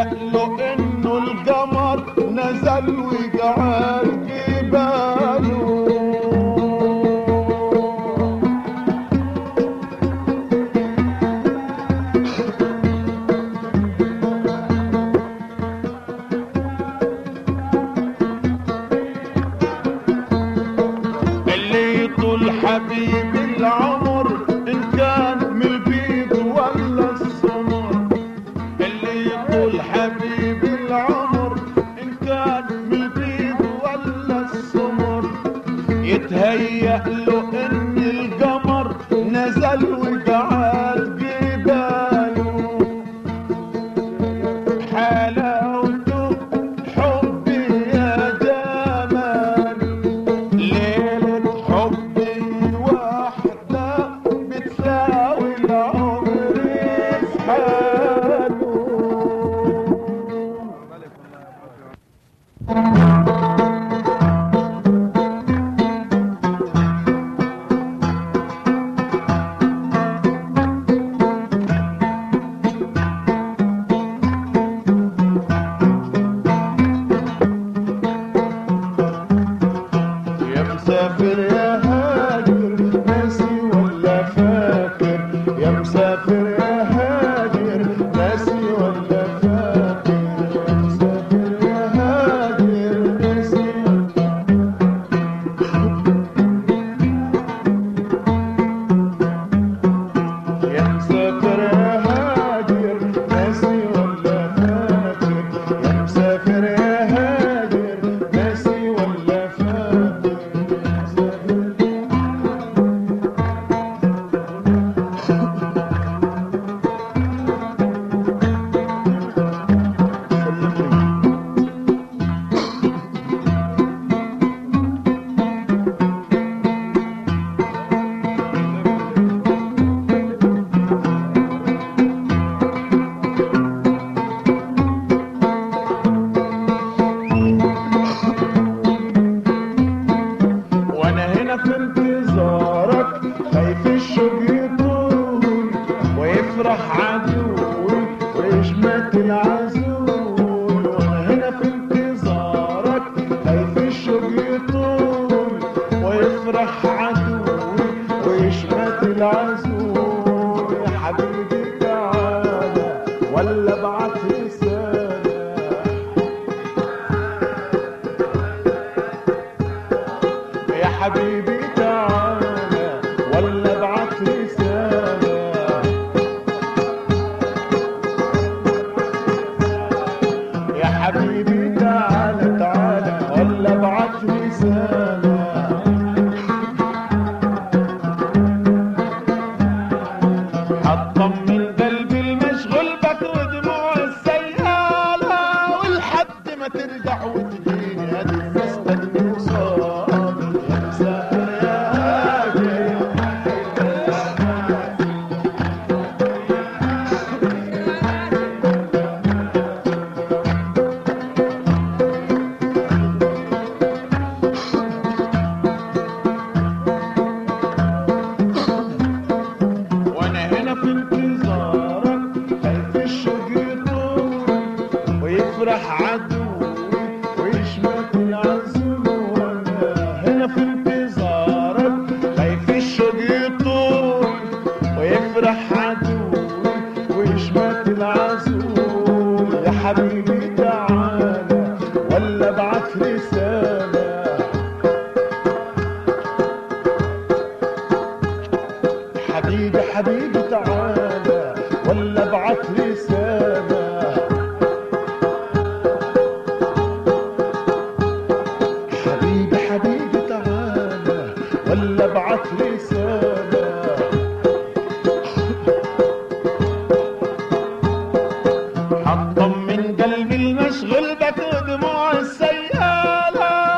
له انه القمر نزل وقعد جباله اللي يطول حبيب العمر ان كان من البيض ولا السمر اللي يطول حبيب العمر ان كان من البيض ولا السمر يتهيأ له ان القمر نزل وقعد جباله حلاوته حبي يا جمال ليلة حبي واحدة بتساوي العمر في حاله يا مسافر يا هاجر ناسي ولا فاكر يا مسافر يا هاجر ناسي ولا فاكر يا مسافر يا هاجر ناسي يا مسافر يا هاجر ناسي ولا فاكر يا مسافر يا هاجر ناسي ولا فاكر يا مسافر وانا هنا في انتظارك خايف الشوق يطول ويفرح عدوي ويشمت العزول وانا هنا في انتظارك خايف الشوق يطول ويفرح عدوي ويشمت العزول يا حبيبي تعالى ولا ابعت رساله يا حبيبي تعالى ولا ابعت رسالة يا حبيبي تعالى تعالى ولا ابعت رسالة هطمن قلبي المشغول بك ودموع السيالة والحد ما ترجع وتجيني هدي مستني وصالي يا مسافر يا هاجر وانا هنا في انتظارك خايف الشوق يطول ويفرح عدوي ويشمت العزول وانا هنا في انتظارك خايف الشوق يطول ويفرح عدوي ويشمت العزول يا حبيبي تعالى ولا ابعت رساله حبيبي حبيبي تعالى ولا ابعت رسالة حبيبي حبيبي تعالى ولا ابعت رسالة حطم من قلبي المشغول بك دموع السيالة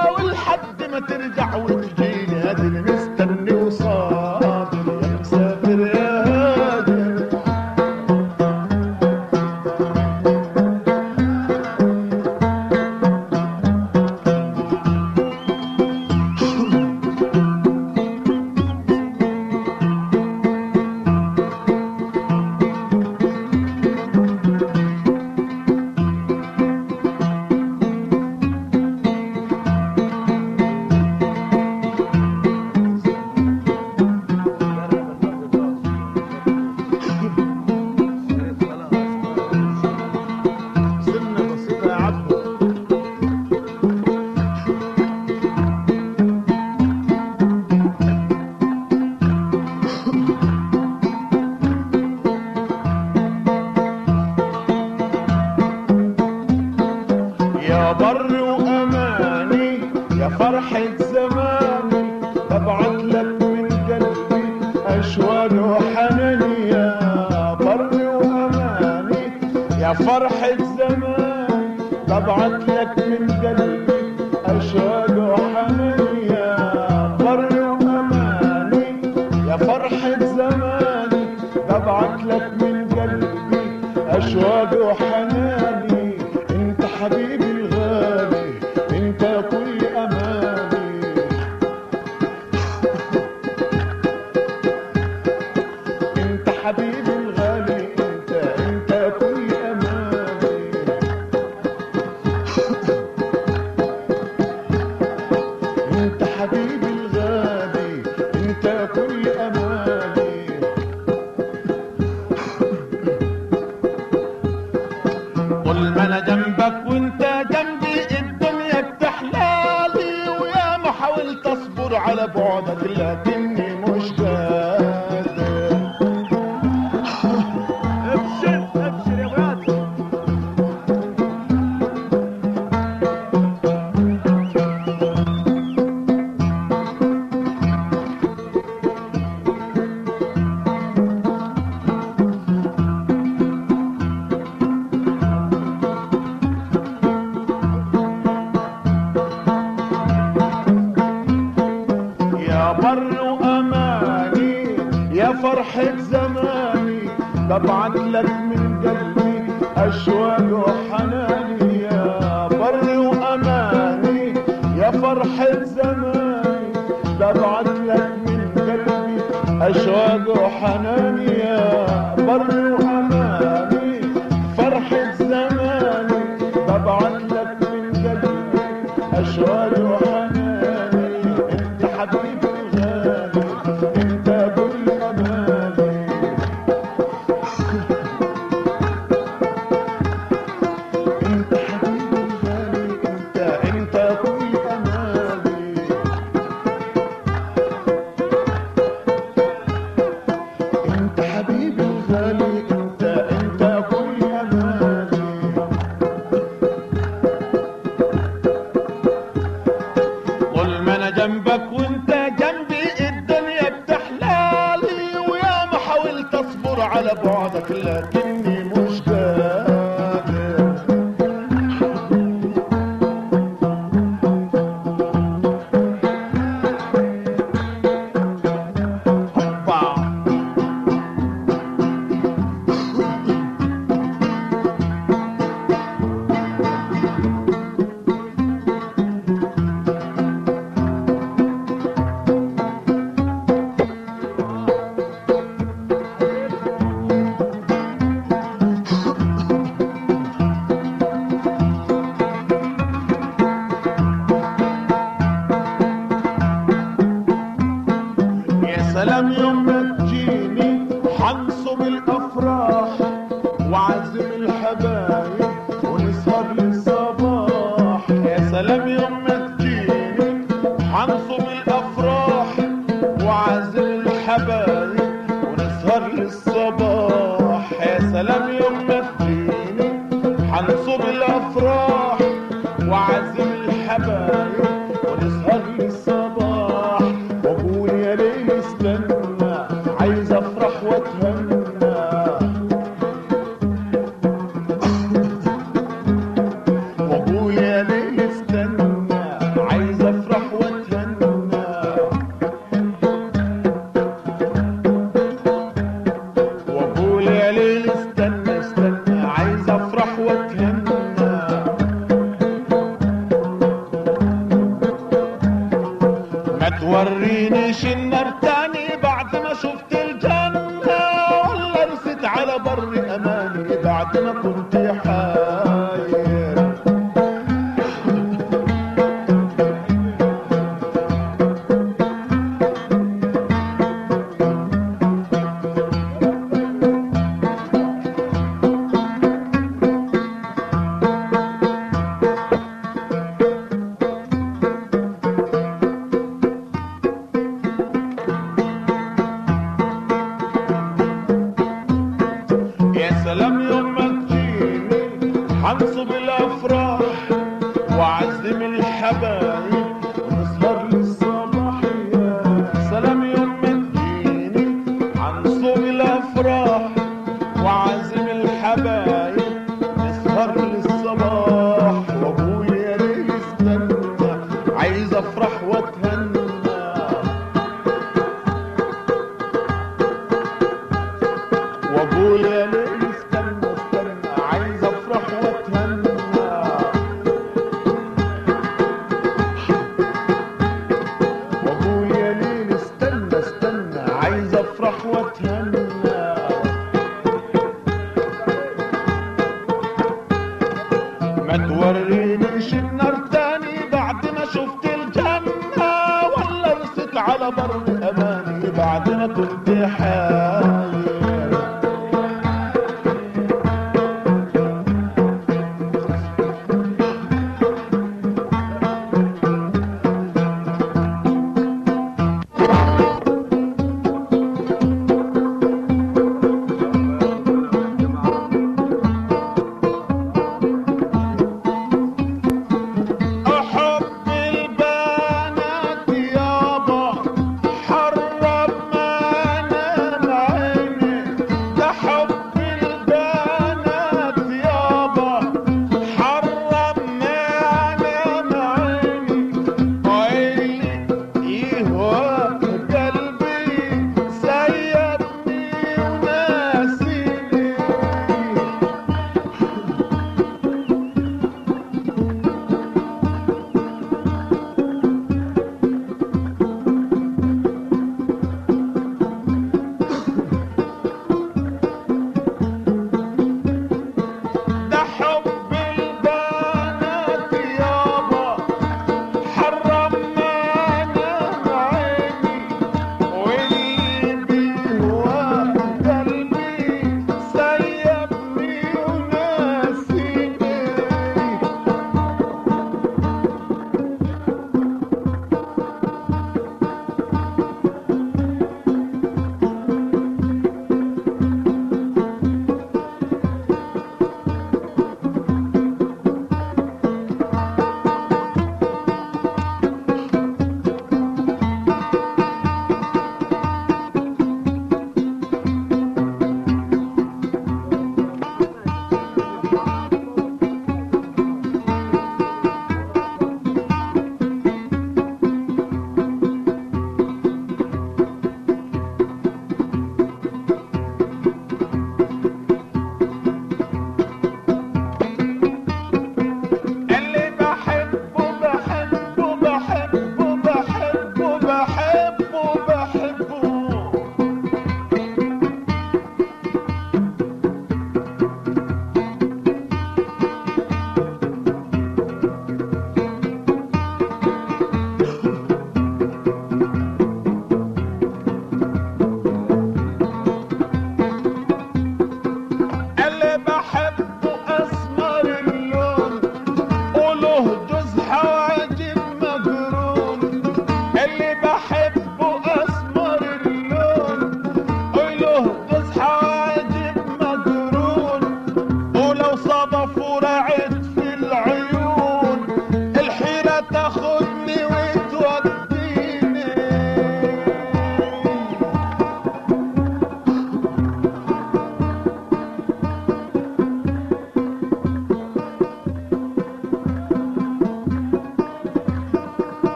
يا بر واماني يا فرحة زماني ببعت لك من قلبي اشواق وحناني يا بر واماني يا فرحة زماني ببعت لك من قلبي اشواق وحناني يا بر واماني يا فرحة زماني ببعت لك من قلبي اشواق وحناني انت حبيبي الغالي انت كل اماني انت حبيبي الغالي انت انت كل اماني انت حبيبي الغالي انت كل اماني طول ما انا جنبك وانت جنبي الدنيا بتحلالي ويا ما حاولت اصبر على بعدك لكني مش قادر ابشر ابشر يا ولاد يا بر واماني يا فرحة زماني ببعت لك من قلبي اشواق وحناني يا بر واماني يا فرحة زماني ببعت لك من قلبي اشواق وحناني يا بر واماني فرحة زماني ببعت لك من قلبي اشواق وحناني انت حبيبي الغالي انت كل اماني انت حبيبي الغالي انت انت كل اماني انت حبيبي الغالي انت انت كل اماني طول ما انا جنبك وانت جنبي الدنيا بتحلالي ويا ما حاولت اصبر على بعدك لكني مش قادر هوبا. يا سلام يوم ما تجيني حنصب الافراح وعزم الحبايب ونسهر للصباح يا سلام يوم ما تجيني حنصب الافراح وعزم الحبايب ونسهر للصباح يا سلام يوم ما تجيني حنصب الافراح وعزم الحبايب ونسهر للصباح واقول يا ليل استنى عايز افرح واتهنى واقول يا ليل استنى عايز افرح واتهنى واقول يا ليل استنى استنى عايز افرح واتهنى ما تورينيش النار تاني بعد ما شفت الجنة ولا رست على بر أماني بعد ما كنت حاير يا سلام يوم ما تجيني حنصب الافراح واقول يا ليل استنى استنى عايز افرح واتهنى واقول يا ليل استنى استنى عايز افرح واتهنى ما تورينيش النار تاني بعد ما شفت الجنة ولا رست على بر أماني بعد ما كنت حاير أحب البنات يابا حرم ما أنا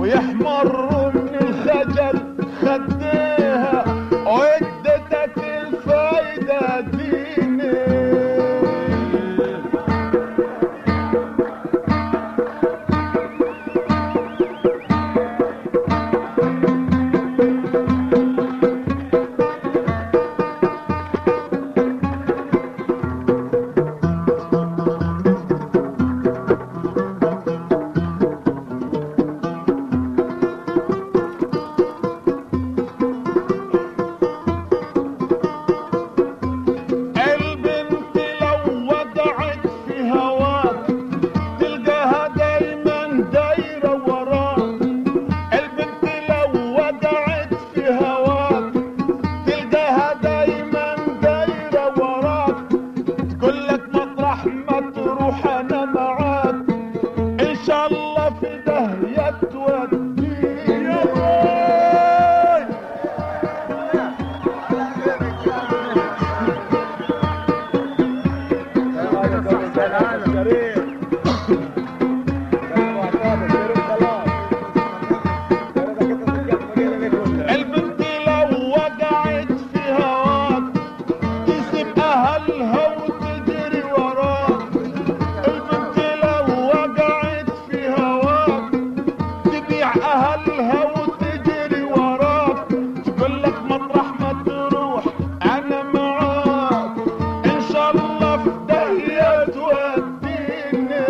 ويحمر من الخجل خديها وادتك الفايدة ديني البنت لو وقعت في هواك تلقاها دايما دايرة وراك البنت لو وقعت في هواك تلقاها دايما دايرة وراك تقول لك مطرح ما تروح انا معاك ان شاء الله في داهية توديني يا بوي البنت لو وقعت في هواك تسيب اهلها وتجري وراك البنت لو وقعت في هواك تبيع اهلها وتجري وراك تقول لك مطرح ما تروح انا معاك ان شاء الله في داهيه توديني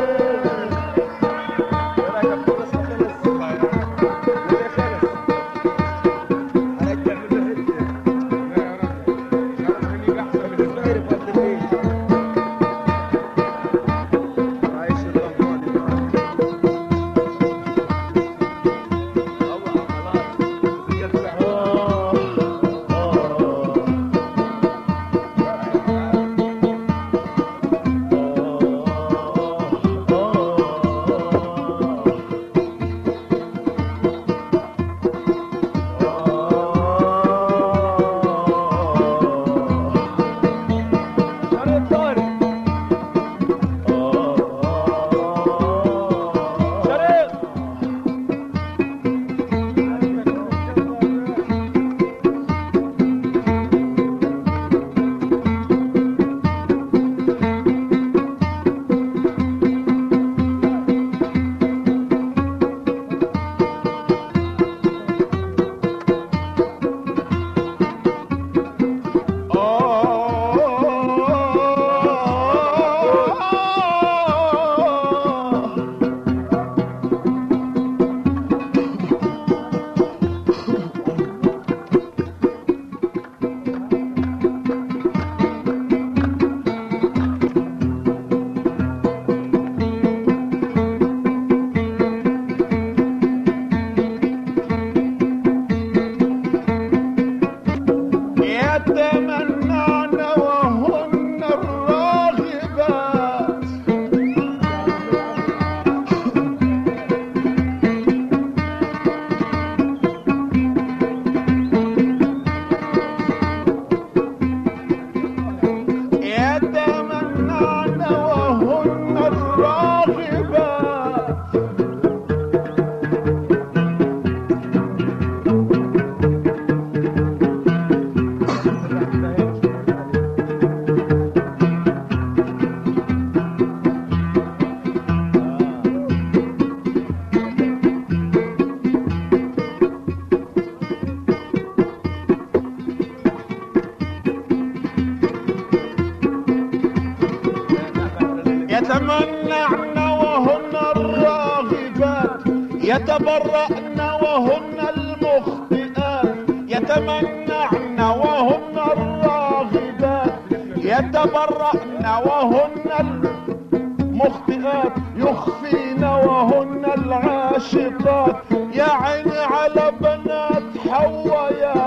يتمنعن وهن الراغبات يتمنعن وهن الراغبات يتمنعن وهن الراغبات يتبرأن وهن المخطئات يتمنعن وهن الراغبات يتبرأن وهن المخطئات يخفين وهن العاشقات يا عيني على بنات حوا يا